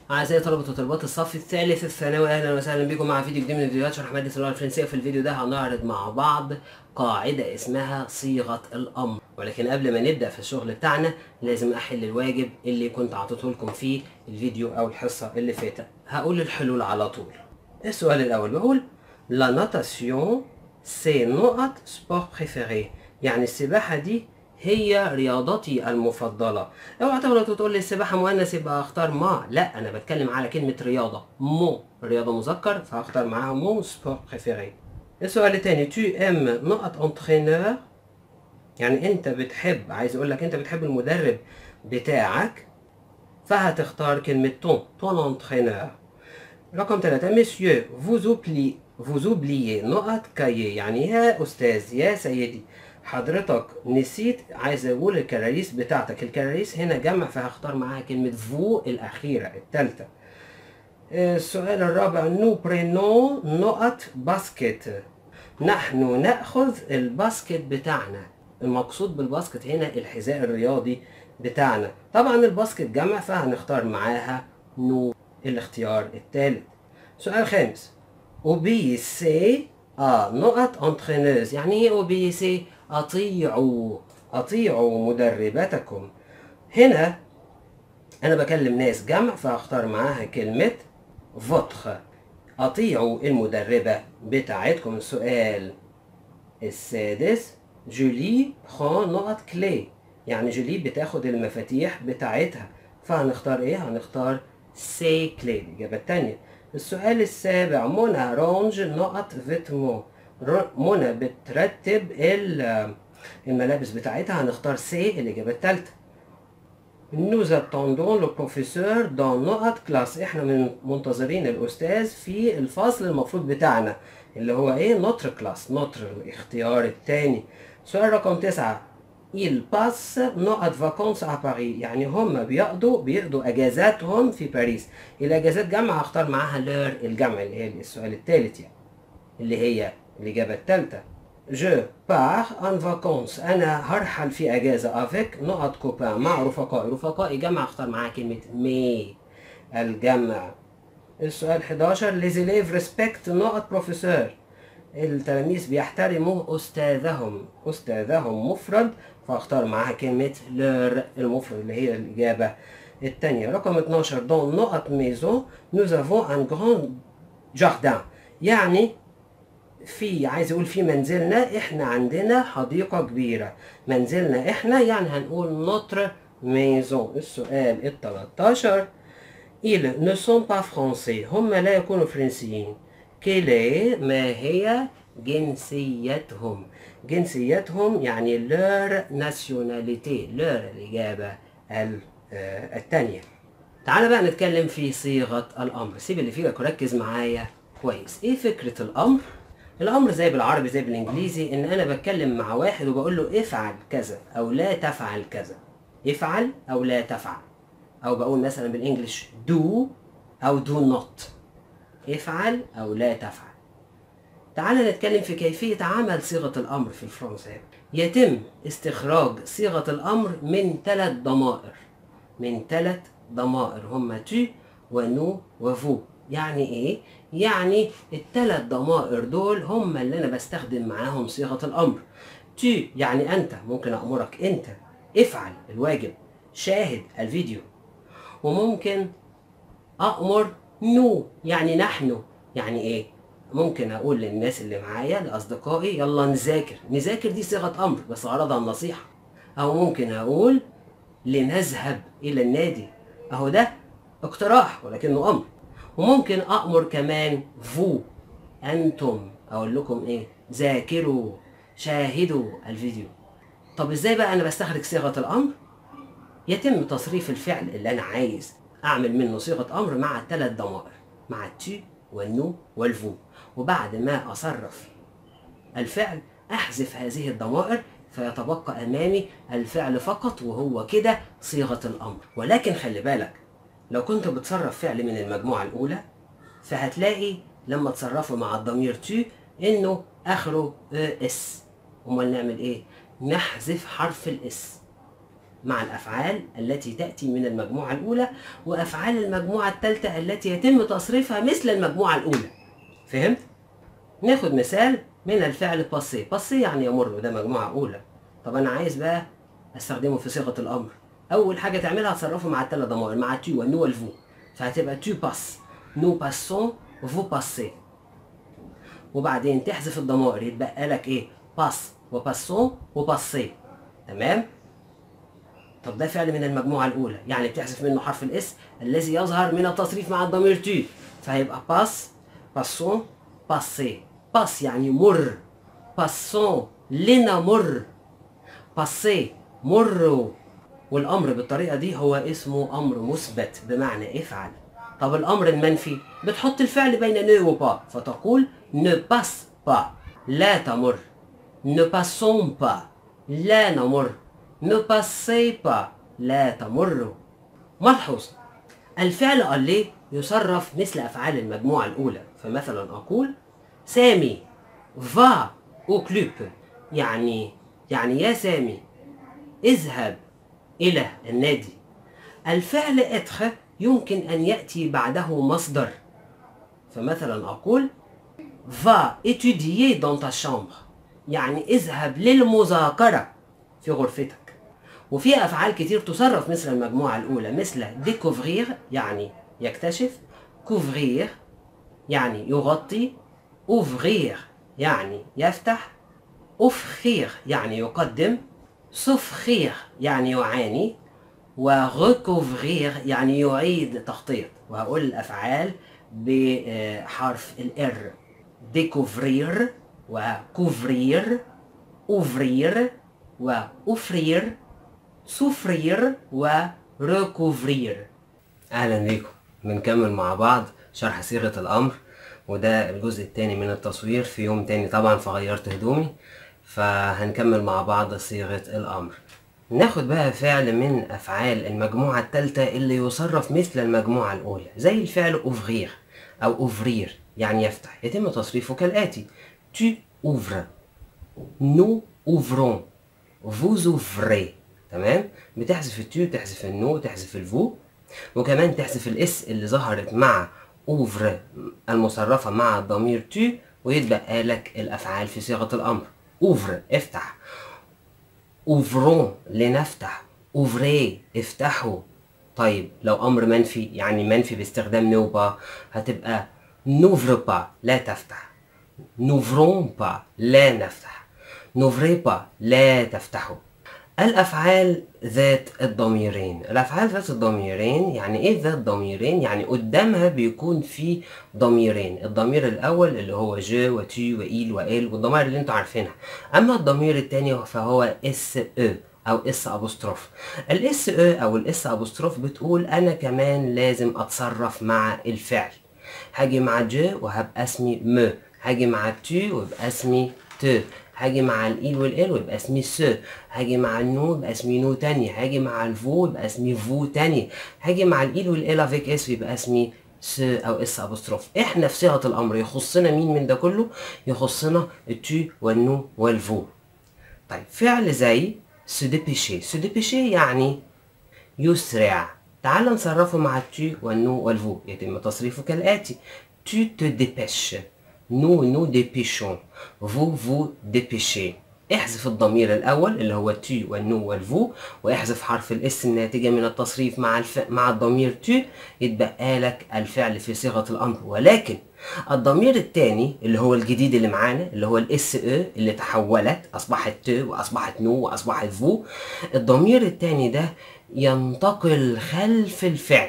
أعزائي طلبة وطالبات الصف الثالث الثانوي أهلا وسهلا بكم مع فيديو جديد من فيديوهات شرح مادة اللغة الفرنسية في الفيديو ده هنعرض مع بعض قاعدة اسمها صيغة الأمر ولكن قبل ما نبدأ في الشغل بتاعنا لازم أحل الواجب اللي كنت عطيته لكم في الفيديو أو الحصة اللي فاتت هقول الحلول على طول السؤال الأول بقول لا ناتاسيون سي نقط سبور بريفيري يعني السباحة دي هي رياضتي المفضلة اوعى تغلط وتقول لي السباحة مؤنث يبقى اختار ما لا انا بتكلم على كلمة رياضة مو رياضة مذكر فهختار معاها مو سبور بريفيري السؤال التاني تو ام نقط انترينور يعني انت بتحب عايز اقول لك انت بتحب المدرب بتاعك فهتختار كلمة تون تون انترينور رقم ثلاثة مسيو فوز اوبلي فوز اوبليي نقط كايي يعني يا استاذ يا سيدي حضرتك نسيت عايز اقول الكراريس بتاعتك الكراريس هنا جمع فهختار معاها كلمة فو الأخيرة التالتة السؤال الرابع نو برينو نقط باسكت نحن نأخذ الباسكت بتاعنا المقصود بالباسكت هنا الحذاء الرياضي بتاعنا طبعا الباسكت جمع فهنختار معاها نو الاختيار الثالث سؤال خامس اوبيسي اه نقط انترينوز يعني ايه اوبيسي اطيعوا اطيعوا مدربتكم هنا انا بكلم ناس جمع فهختار معاها كلمة فوتخ اطيعوا المدربة بتاعتكم السؤال السادس جولي برون نقط كلي يعني جولي بتاخد المفاتيح بتاعتها فهنختار ايه هنختار سي كلي الإجابة التانية السؤال السابع منى رونج نقط فيتمو منى بترتب الملابس بتاعتها هنختار سي الإجابة التالتة Nous attendons le professeur dans نقط كلاس احنا من منتظرين الأستاذ في الفصل المفروض بتاعنا اللي هو ايه نوتر كلاس نوتر الاختيار التاني سؤال رقم تسعة il passe نقط فاكونس à باريس يعني هم بيقضوا بيقضوا اجازاتهم في باريس الاجازات جمع هختار معاها لور الجمع اللي هي السؤال الثالث يعني اللي هي الاجابه الثالثه جو بار ان فاكونس انا هرحل في اجازه افيك نقط كوبان مع رفقائي رفقائي جمع اختار معاها كلمه مي الجمع السؤال 11 ليزيليف ريسبكت نقط بروفيسور التلاميذ بيحترموا استاذهم استاذهم مفرد فاختار معاها كلمة لور المفرد اللي هي الإجابة الثانية رقم 12 دون نقط ميزون nous avons un grand jardin يعني في عايز اقول في منزلنا احنا عندنا حديقة كبيرة منزلنا احنا يعني هنقول نوتر ميزون السؤال ال 13 ils ne sont pas français هم لا يكونوا فرنسيين كيلي ما هي جنسيتهم جنسيتهم يعني لور ناسيوناليتي لور الإجابة الثانية تعال بقى نتكلم في صيغة الأمر سيب اللي فيك وركز معايا كويس إيه فكرة الأمر؟ الأمر زي بالعربي زي بالإنجليزي إن أنا بتكلم مع واحد وبقول له افعل كذا أو لا تفعل كذا افعل أو لا تفعل أو بقول مثلا بالإنجليش do أو do not افعل أو لا تفعل تعال نتكلم في كيفية عمل صيغة الأمر في الفرنساوي يتم استخراج صيغة الأمر من ثلاث ضمائر من ثلاث ضمائر هما tu ونو وفو يعني ايه؟ يعني الثلاث ضمائر دول هما اللي انا بستخدم معاهم صيغة الأمر tu يعني أنت ممكن أأمرك أنت افعل الواجب شاهد الفيديو وممكن أأمر نو يعني نحن يعني ايه؟ ممكن اقول للناس اللي معايا لاصدقائي يلا نذاكر نذاكر دي صيغه امر بس غرضها النصيحه او ممكن اقول لنذهب الى النادي اهو ده اقتراح ولكنه امر وممكن امر كمان فو انتم اقول لكم ايه ذاكروا شاهدوا الفيديو طب ازاي بقى انا بستخرج صيغه الامر يتم تصريف الفعل اللي انا عايز اعمل منه صيغه امر مع ثلاث ضمائر مع التي والنو والفو وبعد ما أصرف الفعل أحذف هذه الضمائر فيتبقى أمامي الفعل فقط وهو كده صيغة الأمر ولكن خلي بالك لو كنت بتصرف فعل من المجموعة الأولى فهتلاقي لما تصرفه مع الضمير تي إنه آخره اس أمال نعمل إيه؟ نحذف حرف الإس مع الأفعال التي تأتي من المجموعة الأولى وأفعال المجموعة الثالثة التي يتم تصريفها مثل المجموعة الأولى فهمت؟ ناخد مثال من الفعل باسي باسي يعني يمر وده مجموعة أولى طب أنا عايز بقى أستخدمه في صيغة الأمر أول حاجة تعملها تصرفه مع الثلاث ضمائر مع تو والنو والفو فهتبقى تو باس نو باسون فو باسي وبعدين تحذف الضمائر يتبقى لك ايه باس وباسون وباسي تمام طب ده فعل من المجموعة الأولى يعني بتحذف منه حرف الإس الذي يظهر من التصريف مع الضمير تو فهيبقى باس باسون باسي باس يعني مر باسون لنمر باسي مروا والأمر بالطريقة دي هو اسمه أمر مثبت بمعنى افعل طب الأمر المنفي بتحط الفعل بين نو وبا فتقول ne passe pas لا تمر ne passons pas لا نمر ne passez pas لا تمر ملحوظ الفعل aller يصرف مثل أفعال المجموعة الأولى فمثلا أقول سامي va au club يعني يعني يا سامي اذهب إلى النادي الفعل être يمكن أن يأتي بعده مصدر فمثلا أقول va étudier dans ta chambre يعني اذهب للمذاكرة في غرفتك وفي أفعال كتير تصرف مثل المجموعة الأولى مثل découvrir يعني يكتشف couvrir يعني يغطي ouvrir يعني يفتح offrir يعني يقدم souffrir يعني يعاني وrecouvrir يعني يعيد تخطيط وهقول الأفعال بحرف الار découvrir وcouvrir ouvrir وoffrir souffrir وrecouvrir أهلا بيكم بنكمل مع بعض شرح صيغة الأمر وده الجزء التاني من التصوير في يوم تاني طبعا فغيرت هدومي فهنكمل مع بعض صيغة الأمر ناخد بقى فعل من أفعال المجموعة التالتة اللي يصرف مثل المجموعة الأولى زي الفعل أوفغير أو أوفرير يعني يفتح يتم تصريفه كالآتي tu ouvres nous ouvrons vous ouvrez تمام بتحذف التو تحذف النو تحذف الفو وكمان تحذف الاس اللي ظهرت مع اوفر المصرفة مع الضمير تو ويتبقى لك الأفعال في صيغة الأمر اوفر افتح اوفرون لنفتح اوفري افتحوا طيب لو أمر منفي يعني منفي باستخدام نوبا هتبقى نوفر با لا تفتح نوفرون با لا نفتح نوفري با لا تفتحوا الأفعال ذات الضميرين الأفعال ذات الضميرين يعني إيه ذات ضميرين يعني قدامها بيكون في ضميرين الضمير الأول اللي هو جو وتي وإيل وإل والضمائر اللي انتوا عارفينها أما الضمير التاني فهو اس او أو اس أبوستروف الاس او أو الاس أبوستروف بتقول أنا كمان لازم أتصرف مع الفعل هاجي مع جو وهبقى اسمي م هاجي مع تو ويبقى اسمي ت هاجي مع الايل والال ويبقى اسمي س هاجي مع النو يبقى اسمي نو تاني هاجي مع الفو يبقى اسمي فو تاني هاجي مع الايل والال افيك اس يبقى اسمي س او اس ابوستروف احنا في صيغه الامر يخصنا مين من ده كله يخصنا التو والنو والفو طيب فعل زي سو ديبيشي سو ديبيشي يعني يسرع تعال نصرفه مع التو والنو والفو يتم تصريفه كالاتي tu te dépêches nous nous dépêchons vous vous dépêchez احذف الضمير الاول اللي هو تي والنو والفو واحذف حرف الاس الناتجه من التصريف مع الف... مع الضمير تي يتبقى لك الفعل في صيغه الامر ولكن الضمير الثاني اللي هو الجديد اللي معانا اللي هو الاس او اللي تحولت اصبحت ت واصبحت نو واصبحت فو الضمير الثاني ده ينتقل خلف الفعل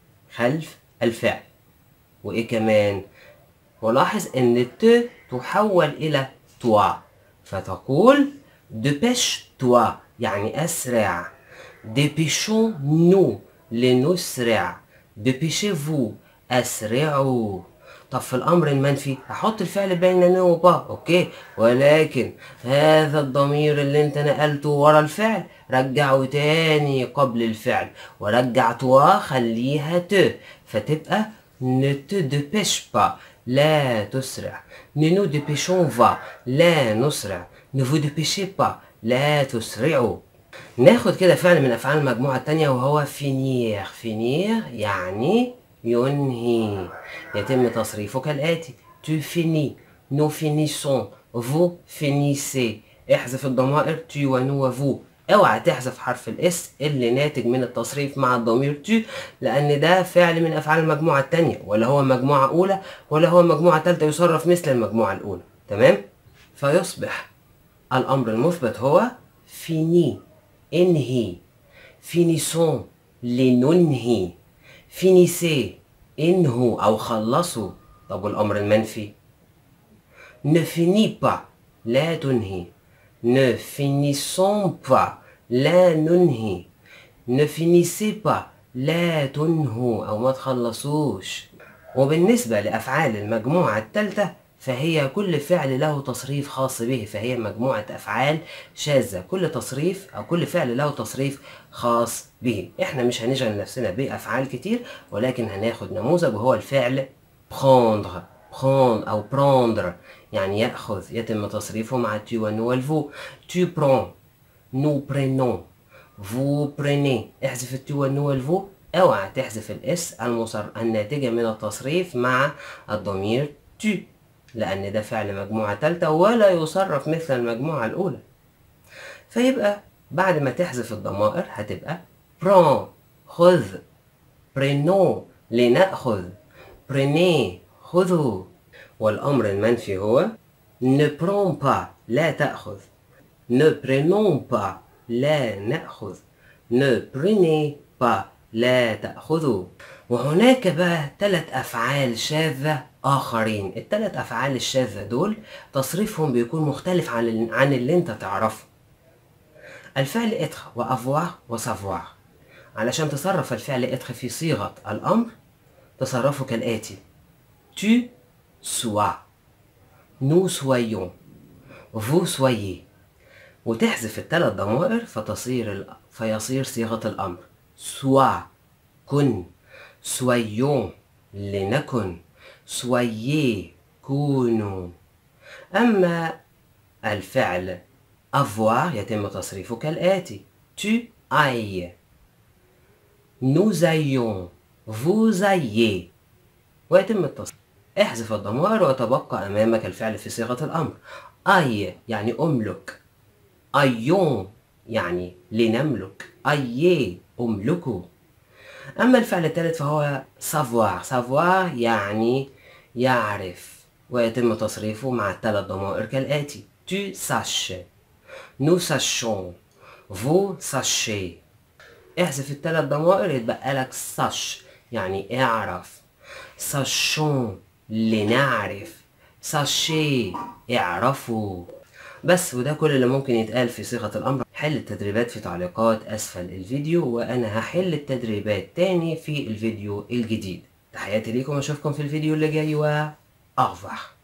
خلف الفعل وايه كمان ولاحظ ان الت تحول الى توا فتقول دبش توا يعني اسرع ديبيشون نو لنسرع دبيشي فو اسرعوا طب في الامر المنفي هحط الفعل بين نو وبا اوكي ولكن هذا الضمير اللي انت نقلته ورا الفعل رجعه تاني قبل الفعل ورجع توا خليها ت فتبقى ne te dépêche pas لا تسرع ne nous dépêchons pas لا نسرع ne vous dépêchez pas لا تسرعوا ناخد كده فعل من افعال المجموعة التانية وهو فينير فينير يعني ينهي يتم تصريفه كالآتي tu finis nous finissons vous finissez احذف الضمائر tu ونو وفو اوعى تحذف حرف الاس اللي ناتج من التصريف مع الضمير تو لان ده فعل من افعال المجموعه الثانيه ولا هو مجموعه اولى ولا هو مجموعه ثالثه يصرف مثل المجموعه الاولى تمام فيصبح الامر المثبت هو فيني انهي فينيسون لننهي فينيسي انهوا او خلصوا طب والامر المنفي ne finis pas لا تنهي ne finissons pas لا ننهي ne finissez pas لا تنهوا أو ما تخلصوش وبالنسبة لأفعال المجموعة الثالثة فهي كل فعل له تصريف خاص به فهي مجموعة أفعال شاذة كل تصريف أو كل فعل له تصريف خاص به إحنا مش هنشغل نفسنا بأفعال كتير ولكن هناخد نموذج وهو الفعل prendre prendre أو prendre يعني يأخذ يتم تصريفه مع tu والنو والفو tu prends nous prenons vous prenez احذف التو والنو والفو اوعى تحذف الاس المصر الناتجة من التصريف مع الضمير tu لأن ده فعل مجموعة تالتة ولا يصرف مثل المجموعة الأولى فيبقى بعد ما تحذف الضمائر هتبقى prends خذ prenons لنأخذ prenez خذوا والأمر المنفي هو ne prends pas لا تأخذ ne prenons pas لا نأخذ ne prenez pas لا تأخذوا وهناك بقى ثلاث أفعال شاذة آخرين الثلاث أفعال الشاذة دول تصريفهم بيكون مختلف عن عن اللي أنت تعرفه الفعل إتخ وأفوار وسافوار علشان تصرف الفعل إتخ في صيغة الأمر تصرفه كالآتي tu sois nous soyons vous soyez وتحذف الثلاث ضمائر فتصير ال... فيصير صيغة الأمر سوا كن soyons لنكن soyez كونوا أما الفعل avoir يتم تصريفه كالآتي tu ailles nous aillons vous aillez ويتم التصريف احذف الضمائر وتبقى أمامك الفعل في صيغة الأمر أي يعني أملك أيون يعني لنملك أي أملكه أما الفعل الثالث فهو savoir savoir يعني يعرف ويتم تصريفه مع الثلاث ضمائر كالآتي tu saches nous sachons vous sachez احذف الثلاث ضمائر يتبقى لك sache يعني اعرف sachons لنعرف ساشي اعرفوا بس وده كل اللي ممكن يتقال في صيغة الأمر حل التدريبات في تعليقات أسفل الفيديو وأنا هحل التدريبات تاني في الفيديو الجديد تحياتي ليكم أشوفكم في الفيديو اللي جاي و أغفر